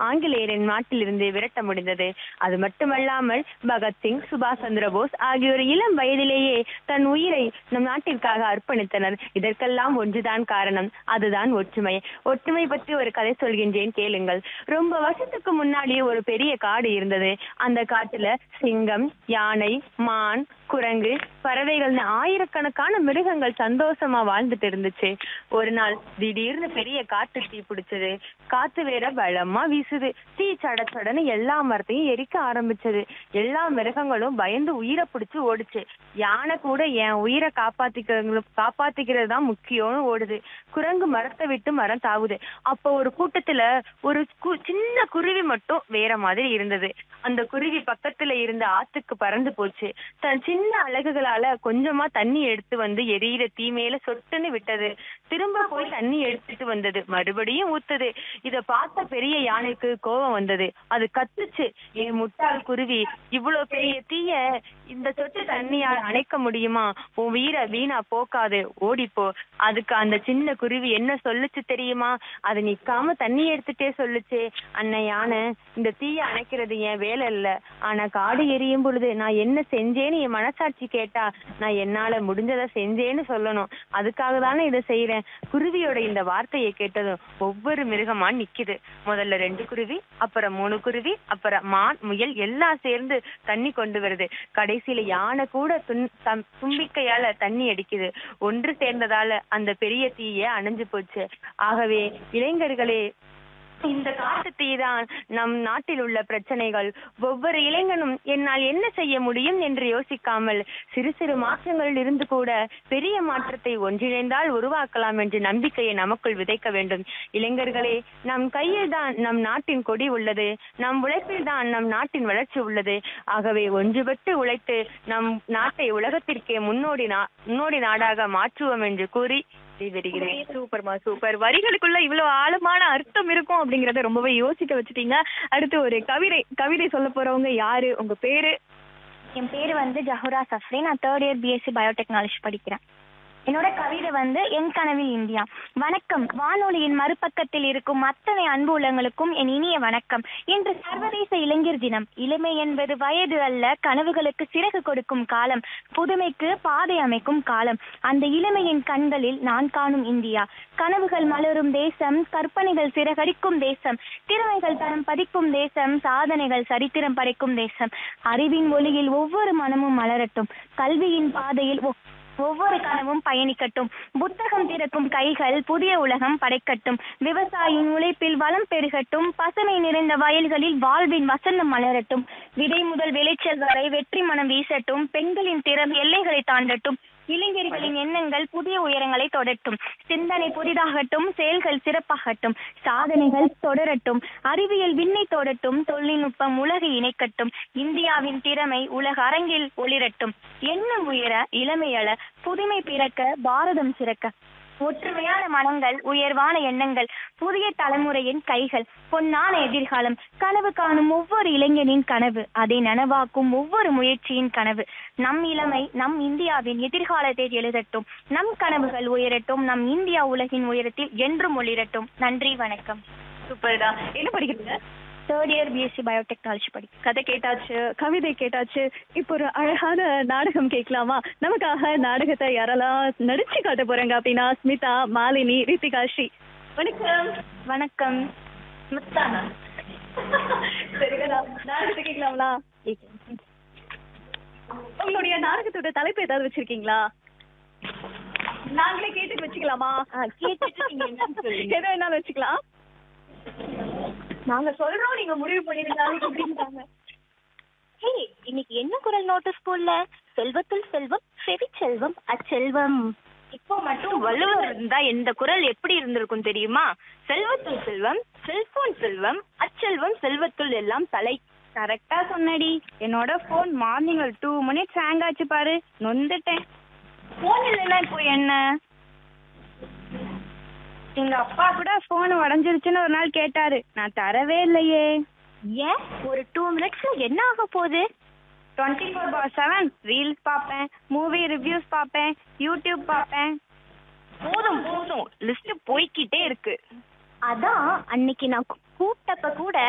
ஆங்கிலேயரின் நாட்டிலிருந்து விரட்ட முடிந்தது அது மட்டுமல்லாமல் பகத்சிங் சுபாஷ் சந்திர போஸ் ஆகியோர் இளம் வயதிலேயே தன் உயிரை நம் நாட்டிற்காக அர்ப்பணித்தனர் இதற்கெல்லாம் ஒன்றுதான் காரணம் அதுதான் ஒற்றுமை ஒற்றுமை பற்றி ஒரு கதை சொல்கின்றேன் கேளுங்கள் ரொம்ப வருஷத்துக்கு முன்னாடி ஒரு பெரிய காடு இருந்தது அந்த காட்டுல சிங்கம் யானை மான் குரங்கு பறவைகள்னு ஆயிரக்கணக்கான மிருகங்கள் சந்தோஷமா வாழ்ந்துட்டு இருந்துச்சு ஒரு நாள் திடீர்னு பெரிய காட்டு தீ பிடிச்சது காத்து வேற பலமா வீசுது தீ சட சடன்னு எல்லா மரத்தையும் எரிக்க ஆரம்பிச்சது எல்லா மிருகங்களும் பயந்து உயிரை பிடிச்சு ஓடுச்சு யானை கூட என் உயிரை காப்பாத்திக்கிறது காப்பாத்திக்கிறது தான் முக்கியம்னு ஓடுது குரங்கு மரத்தை விட்டு மரம் தாவுது அப்போ ஒரு கூட்டத்துல ஒரு கு- சின்ன குருவி மட்டும் வேற மாதிரி இருந்தது அந்த குருவி பக்கத்துல இருந்த ஆத்துக்கு பறந்து போச்சு தன் சின்ன அலகுகளால கொஞ்சமா தண்ணி எடுத்து வந்து எரியிற தீ மேல சொட்டுன்னு விட்டது திரும்ப போய் தண்ணி எடுத்துட்டு வந்தது மறுபடியும் ஊத்துது இத பார்த்த பெரிய யானைக்கு கோபம் வந்தது அது கத்துச்சு ஏ முட்டாள் குருவி இவ்வளவு பெரிய தீய இந்த சொட்டு தண்ணியால் அணைக்க முடியுமா உன் வீர வீணா போக்காது ஓடிப்போ அதுக்கு அந்த சின்ன குருவி என்ன சொல்லுச்சு தெரியுமா அது நிக்காம தண்ணி எடுத்துட்டே சொல்லுச்சு அண்ணன் யானை இந்த தீய அணைக்கிறது என் வேலை இல்ல ஆனா காடு எரியும் பொழுது நான் என்ன செஞ்சேன்னு என் மனசாட்சி கேட்டா நான் என்னால முடிஞ்சதை செஞ்சேன்னு சொல்லணும் அதுக்காக தானே இதை செய்யறேன் குருவியோட இந்த வார்த்தையை கேட்டதும் ஒவ்வொரு மிருகமா நிக்குது முதல்ல ரெண்டு குருவி அப்புறம் மூணு குருவி அப்புறம் மான் முயல் எல்லாம் சேர்ந்து தண்ணி கொண்டு வருது கடைசியில யானை கூட துன் தம் தும்பிக்கையால தண்ணி அடிக்குது ஒன்று சேர்ந்ததால அந்த பெரிய தீய அணைஞ்சு போச்சு ஆகவே இளைஞர்களே இந்த காட்டு தீதான் நம் நாட்டில் உள்ள பிரச்சனைகள் ஒவ்வொரு இளைஞனும் என்னால் என்ன செய்ய முடியும் என்று யோசிக்காமல் சிறு சிறு மாற்றங்களில் இருந்து கூட பெரிய மாற்றத்தை ஒன்றிணைந்தால் உருவாக்கலாம் என்ற நம்பிக்கையை நமக்குள் விதைக்க வேண்டும் இளைஞர்களே நம் கையில் தான் நம் நாட்டின் கொடி உள்ளது நம் உழைப்பில் தான் நம் நாட்டின் வளர்ச்சி உள்ளது ஆகவே ஒன்றுபட்டு உழைத்து நம் நாட்டை உலகத்திற்கே முன்னோடி நா முன்னோடி நாடாக மாற்றுவோம் என்று கூறி விடைபெறுகிறேன் சூப்பர்மா சூப்பர் வரிகளுக்குள்ள இவ்வளவு ஆழமான அர்த்தம் இருக்கும் அப்படிங்கறத ரொம்பவே யோசிக்க வச்சுட்டீங்க அடுத்து ஒரு கவிதை கவிதை சொல்ல போறவங்க யாரு உங்க பேரு என் பேர் வந்து ஜஹுரா சஃப்ரி நான் தேர்ட் இயர் பிஎஸ்சி பயோடெக்னாலஜி படிக்கிறேன் என்னோட கவிதை வந்து என் கனவில் இந்தியா வணக்கம் வானொலியின் மறுபக்கத்தில் இருக்கும் அத்தனை அன்பு உள்ளங்களுக்கும் என் இனிய வணக்கம் இன்று சர்வதேச இளைஞர் தினம் இளமை என்பது வயது அல்ல கனவுகளுக்கு சிறகு கொடுக்கும் காலம் புதுமைக்கு பாதை அமைக்கும் காலம் அந்த இளமையின் கண்களில் நான் காணும் இந்தியா கனவுகள் மலரும் தேசம் கற்பனைகள் சிறகடிக்கும் தேசம் திறமைகள் தரம் பதிக்கும் தேசம் சாதனைகள் சரித்திரம் படைக்கும் தேசம் அறிவின் ஒளியில் ஒவ்வொரு மனமும் மலரட்டும் கல்வியின் பாதையில் ஒ- ஒவ்வொரு கனவும் பயணிக்கட்டும் புத்தகம் திறக்கும் கைகள் புதிய உலகம் படைக்கட்டும் விவசாயியின் உழைப்பில் வளம் பெருகட்டும் பசுமை நிறைந்த வயல்களில் வாழ்வின் வசந்தம் மலரட்டும் விதை முதல் விளைச்சல் வரை வெற்றி மனம் வீசட்டும் பெண்களின் திறம் எல்லைகளை தாண்டட்டும் இளைஞர்களின் எண்ணங்கள் புதிய உயரங்களை தொடட்டும் சிந்தனை புதிதாகட்டும் செயல்கள் சிறப்பாகட்டும் சாதனைகள் தொடரட்டும் அறிவியல் விண்ணை தொடட்டும் தொழில்நுட்பம் உலகை இணைக்கட்டும் இந்தியாவின் திறமை உலக அரங்கில் ஒளிரட்டும் எண்ணம் உயர இளமையள புதுமை பிறக்க பாரதம் சிறக்க ஒற்றுமையான மனங்கள் உயர்வான எண்ணங்கள் புதிய தலைமுறையின் கைகள் பொன்னான எதிர்காலம் கனவு காணும் ஒவ்வொரு இளைஞனின் கனவு அதை நனவாக்கும் ஒவ்வொரு முயற்சியின் கனவு நம் இளமை நம் இந்தியாவின் எதிர்காலத்தை எழுதட்டும் நம் கனவுகள் உயரட்டும் நம் இந்தியா உலகின் உயரத்தில் என்றும் ஒளிரட்டும் நன்றி வணக்கம் சூப்பர்டா என்ன படிக்கிறீங்க தேர்ட் இயர் பிஎஸ்சி பயோடெக்னாலஜி படி கதை கேட்டாச்சு கவிதை கேட்டாச்சு இப்போ ஒரு அழகான நாடகம் கேட்கலாமா நமக்காக நாடகத்தை யாரெல்லாம் நடிச்சு காட்ட போறாங்க அப்படின்னா ஸ்மிதா மாலினி ரித்திகா ஸ்ரீ வணக்கம் வணக்கம் ஸ்மிதானா சரிங்களா நாடகத்தை கேட்கலாங்களா உங்களுடைய நாடகத்தோட தலைப்பு ஏதாவது வச்சிருக்கீங்களா நாங்களே கேட்டுட்டு வச்சுக்கலாமா கேட்டுட்டு நீங்க என்னன்னு சொல்லுங்க. எதை வேணாலும் வச்சுக்கலாம் நாங்க சொல்றோம் நீங்க முடிவு பண்ணிருந்தாங்க அப்படின்ட்டாங்க ஹே இன்னைக்கு என்ன குரல் நோட்டீஸ் போடல செல்வத்துள் செல்வம் செவி செல்வம் அச்செல்வம் இப்போ மட்டும் வள்ளுவர் இருந்தா இந்த குரல் எப்படி இருந்திருக்கும் தெரியுமா செல்வத்துள் செல்வம் செல்போன் செல்வம் அச்செல்வம் செல்வத்துள் எல்லாம் தலை கரெக்டா சொன்னடி என்னோட போன் மார்னிங் ஒரு டூ மினிட்ஸ் ஹேங் ஆச்சு பாரு நொந்துட்டேன் போன் இல்லைன்னா இப்போ என்ன எங்க அப்பா கூட போன் உடஞ்சிருச்சுன்னு ஒரு நாள் கேட்டாரு நான் தரவே இல்லையே ஏன் ஒரு டூ மினிட்ஸ்ல என்ன ஆக போகுது twenty four by seven reels பார்ப்பேன் மூவி ரிவ்யூஸ் பார்ப்பேன் யூடியூப் பார்ப்பேன் போதும் போதும் லிஸ்ட் போய்க்கிட்டே இருக்கு அதான் அன்னைக்கு நான் கூப்பிட்டப்ப கூட